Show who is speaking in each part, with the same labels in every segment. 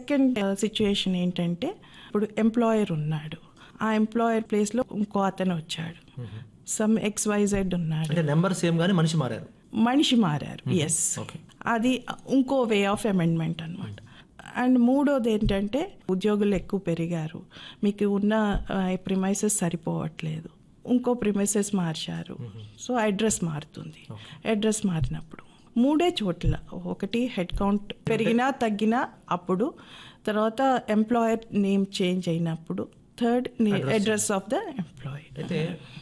Speaker 1: second situation ఏంటంటే ఇప్పుడు employer ఉన్నాడు ఆ ఎంప్లాయర్ ప్లేస్లో ఇంకో అతను వచ్చాడు సమ్ ఎక్స్ వైజెడ్ ఉన్నాడు
Speaker 2: అంటే నెంబర్ సేమ్ గానీ మనిషి మారారు
Speaker 1: మనిషి మారారు ఎస్
Speaker 2: ఓకే
Speaker 1: అది ఇంకో వే ఆఫ్ అమెండ్మెంట్ అనమాట అండ్ మూడోది ఏంటంటే ఉద్యోగులు ఎక్కువ పెరిగారు మీకు ఉన్న ప్రిమైసెస్ సరిపోవట్లేదు ఇంకో ప్రిమైసెస్ మార్చారు సో అడ్రస్ మారుతుంది అడ్రస్ మారినప్పుడు మూడే చోట్ల ఒకటి హెడ్ కౌంట్ పెరిగినా తగ్గినా అప్పుడు తర్వాత ఎంప్లాయర్ నేమ్ చేంజ్ అయినప్పుడు third address of the employee
Speaker 2: అయితే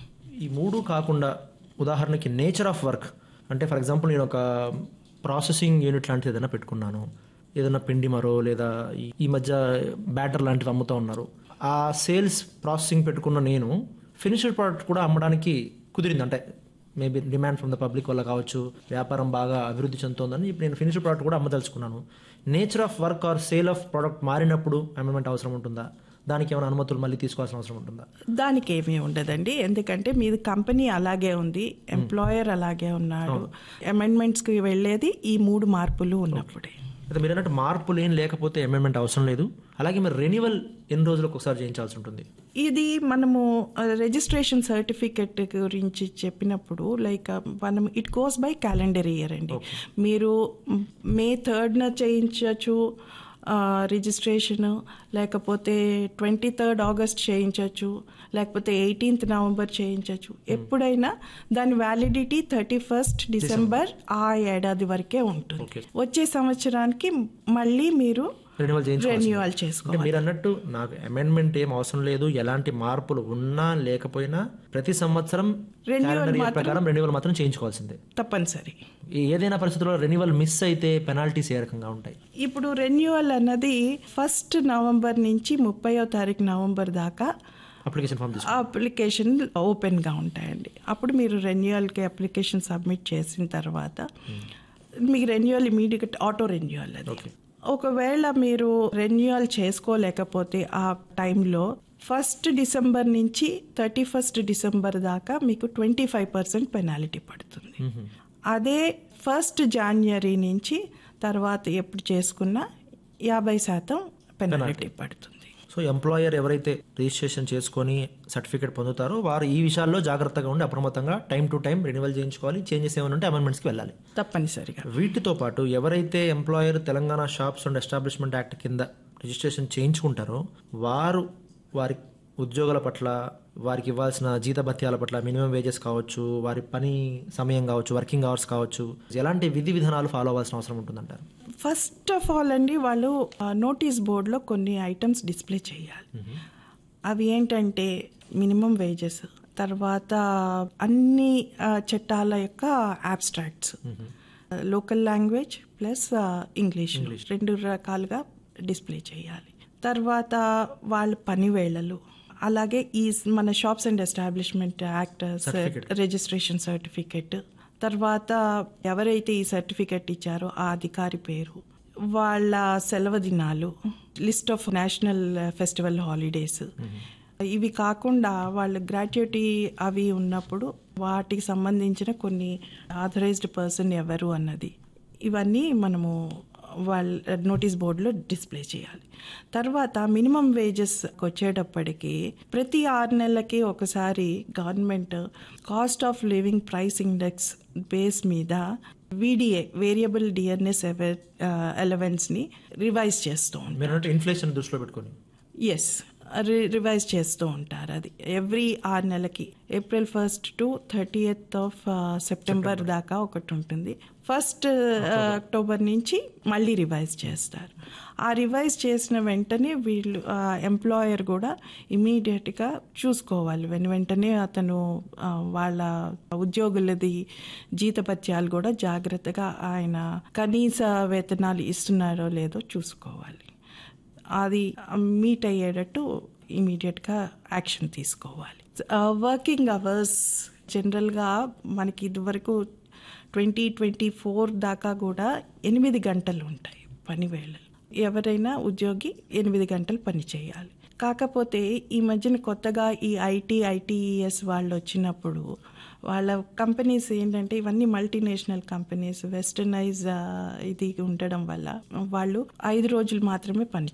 Speaker 2: ఈ మూడు కాకుండా ఉదాహరణకి నేచర్ ఆఫ్ వర్క్ అంటే ఫర్ ఎగ్జాంపుల్ నేను ఒక ప్రాసెసింగ్ యూనిట్ లాంటిది ఏదైనా పెట్టుకున్నాను ఏదైనా పిండి మరో లేదా ఈ- ఈ మధ్య బ్యాటర్ లాంటివి అమ్ముతూ ఉన్నారు ఆ సేల్స్ ప్రాసెసింగ్ పెట్టుకున్న నేను ఫినిష్డ్ ప్రోడక్ట్ కూడా అమ్మడానికి కుదిరింది అంటే maybe demand from the public వల్ల కావచ్చు వ్యాపారం బాగా అభివృద్ధి చెందుతోందని ఇప్పుడు నేను ఫినిష్డ్ ప్రోడక్ట్ కూడా అమ్మదలుచుకున్నాను nature of work or sale of product మారినప్పుడు అమెండ్మెంట్ అవసరం ఉంటుందా దానికి ఏమైనా అనుమతులు మళ్ళీ తీసుకోవాల్సిన అవసరం ఉంటుందా
Speaker 1: దానికి ఏమీ ఉండదండి ఎందుకంటే మీది కంపెనీ అలాగే ఉంది ఎంప్లాయర్ అలాగే ఉన్నాడు అమెండ్మెంట్స్కి వెళ్ళేది ఈ మూడు మార్పులు ఉన్నప్పుడే
Speaker 2: అయితే మీరు అన్నట్టు మార్పులు ఏం లేకపోతే అమెండ్మెంట్ అవసరం లేదు అలాగే మరి రెన్యువల్ ఎన్ని రోజులకు ఒకసారి చేయించాల్సి ఉంటుంది
Speaker 1: ఇది మనము రిజిస్ట్రేషన్ సర్టిఫికెట్ గురించి చెప్పినప్పుడు లైక్ మనం it goes by calendar year అండి మీరు మే థర్డ్న చేయించవచ్చు రిజిస్ట్రేషన్ లేకపోతే ట్వంటీ థర్డ్ ఆగస్ట్ చేయించవచ్చు లేకపోతే ఎయిటీన్త్ నవంబర్ చేయించవచ్చు ఎప్పుడైనా దాని వ్యాలిడిటీ థర్టీ ఫస్ట్ డిసెంబర్ ఆ ఏడాది వరకే ఉంటుంది వచ్చే సంవత్సరానికి మళ్ళీ మీరు
Speaker 2: రెన్యువల్ చేయించుకోవాలి
Speaker 1: రెన్యువల్ చేసుకోవాలి
Speaker 2: అంటే మీరు అన్నట్టు నాకు అమెండ్మెంట్ ఏం అవసరం లేదు ఎలాంటి మార్పులు ఉన్నా లేకపోయినా ప్రతి సంవత్సరం calendar year ప్రకారం రెన్యువల్ మాత్రం చేయించుకోవాల్సిందే
Speaker 1: తప్పనిసరి
Speaker 2: ఈ ఏదైనా పరిస్థితుల్లో రెన్యువల్ మిస్ అయితే పెనాల్టీస్ ఏ రకంగా ఉంటాయి
Speaker 1: ఇప్పుడు రెన్యువల్ అన్నది ఫస్ట్ నవంబర్ నుంచి ముప్పయో తారీఖు నవంబర్ దాకా
Speaker 2: అప్లికేషన్ ఫామ్ తీసుకు
Speaker 1: అప్లికేషన్ ఓపెన్గా ఉంటాయండి అప్పుడు మీరు రెన్యువల్కి అప్లికేషన్ సబ్మిట్ చేసిన తర్వాత మీకు రెన్యువల్ ఇమీడియట్ ఆటో రెన్యువల్ అది
Speaker 2: ఓకే
Speaker 1: ఒకవేళ మీరు రెన్యువల్ చేసుకోలేకపోతే ఆ టైంలో ఫస్ట్ డిసెంబర్ నుంచి థర్టీ ఫస్ట్ డిసెంబర్ దాకా మీకు ట్వంటీ ఫైవ్ పర్సెంట్ పెనాలిటీ పడుతుంది అదే ఫస్ట్ జాన్వరి నుంచి తర్వాత ఎప్పుడు చేసుకున్నా యాభై శాతం పెనాలిటీ పడుతుంది
Speaker 2: సో ఎంప్లాయర్ ఎవరైతే రిజిస్ట్రేషన్ చేసుకొని సర్టిఫికేట్ పొందుతారో వారు ఈ విషయాల్లో జాగ్రత్తగా ఉండి అప్రమత్తంగా టైం టు టైం రెన్యువల్ చేయించుకోవాలి చేంజెస్ ఏమైనా ఉంటే అమెండ్మెంట్స్కి వెళ్ళాలి
Speaker 1: తప్పనిసరిగా
Speaker 2: వీటితో పాటు ఎవరైతే employer Telangana shops and establishment act కింద రిజిస్ట్రేషన్ చేయించుకుంటారో వారు వారి ఉద్యోగుల పట్ల వారికి ఇవ్వాల్సిన జీతభత్యాల పట్ల మినిమం వేజెస్ కావచ్చు వారి పని సమయం కావచ్చు వర్కింగ్ అవర్స్ కావచ్చు ఎలాంటి విధి విధానాలు ఫాలో అవ్వాల్సిన అవసరం ఉంటుందంటారు
Speaker 1: ఫస్ట్ ఆఫ్ ఆల్ అండి వాళ్ళు నోటీస్ బోర్డులో కొన్ని ఐటమ్స్ డిస్ప్లే చేయాలి అవి ఏంటంటే మినిమం వేజెస్ తర్వాత అన్ని ఆ, చట్టాల యొక్క abstracts local language plus English రెండు రకాలుగా డిస్ప్లే చేయాలి తర్వాత వాళ్ళ పని వేళలు అలాగే ఈ మన shops and establishment act registration certificate తర్వాత ఎవరైతే ఈ సర్టిఫికెట్ ఇచ్చారో ఆ అధికారి పేరు వాళ్ళ సెలవు దినాలు list of national festival holidays ఇవి కాకుండా వాళ్ళ గ్రాట్యుటీ అవి ఉన్నప్పుడు వాటికి సంబంధించిన కొన్ని ఆథరైజ్డ్ పర్సన్ ఎవరు అన్నది ఇవన్నీ మనము వాళ్ళ నోటీస్ బోర్డులో డిస్ప్లే చేయాలి తర్వాత మినిమం వేజెస్ వచ్చేటప్పటికి ప్రతి ఆరు నెలలకి ఒకసారి government cost of living price index base మీద వీడిఏ వేరియబుల్ డిఎన్ఎస్ ఎలవెన్స్ని రివైజ్ చేస్తూ ఉంటారు
Speaker 2: మీరు అంటే ఇన్ఫ్లేషన్ దృష్టిలో పెట్టుకొని
Speaker 1: ఎస్ రివైజ్ చేస్తూ ఉంటారు అది ఎవ్రీ ఆరు నెలకి April first to thirty eighth of September దాకా ఒకటి ఉంటుంది ఫస్ట్ అక్టోబర్ నుంచి మళ్ళీ రివైజ్ చేస్తారు ఆ రివైజ్ చేసిన వెంటనే వీళ్ళు ఎంప్లాయర్ కూడా ఇమీడియట్గా చూసుకోవాలి వెను వెంటనే అతను ఆ, వాళ్ళ ఉద్యోగులది జీతపత్యాలు కూడా జాగ్రత్తగా ఆయన కనీస వేతనాలు ఇస్తున్నారో లేదో చూసుకోవాలి అది మీట్ అయ్యేటట్టు ఇమీడియట్గా యాక్షన్ తీసుకోవాలి వర్కింగ్ అవర్స్ జనరల్గా మనకి ఇదివరకు ట్వంటీ ట్వంటీ ఫోర్ దాకా కూడా ఎనిమిది గంటలు ఉంటాయి పని వేళలు ఎవరైనా ఉద్యోగి ఎనిమిది గంటలు పని చేయాలి కాకపోతే ఈ మధ్యన కొత్తగా ఈ ఐటీ ఐటీఈఎస్ వాళ్ళు వచ్చినప్పుడు వాళ్ళ కంపెనీస్ ఏంటంటే ఇవన్నీ మల్టీనేషనల్ కంపెనీస్ వెస్టర్నైజ్ ఇది ఉండడం వల్ల వాళ్ళు ఐదు రోజులు మాత్రమే పని